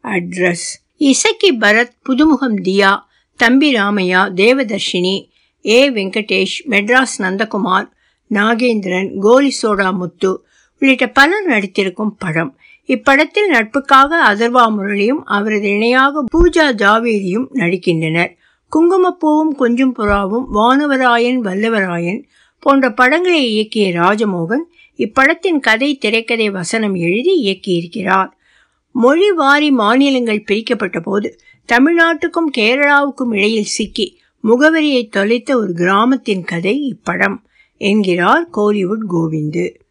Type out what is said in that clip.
address Isakki Bharath புதுமுகம் Dhiya Thambi Ramaiah Devadarshini A Venkatesh Madras Nandakumar Nagendran Goli Soda Muthu உள்ளிட்ட பலர் நடித்திருக்கும் படம் இப்படத்தில் நட்புக்காக அதர்வா முரளியும் அவரது இணையாக பூஜா ஜாவேரியும் நடிக்கின்றனர் குங்குமப்பூவும் கொஞ்சம் புறாவும் வானவராயன் வல்லவராயன் போன்ற படங்களை இயக்கிய ராஜமோகன் இப்படத்தின் கதை திரைக்கதை வசனம் எழுதி இயக்கியிருக்கிறார் மொழி வாரி மாநிலங்கள் பிரிக்கப்பட்ட போது தமிழ்நாட்டுக்கும் கேரளாவுக்கும் இடையில் சிக்கி முகவரியை தொலைத்த ஒரு கிராமத்தின் கதை இப்படம் என்கிறார் கோலிவுட் கோவிந்து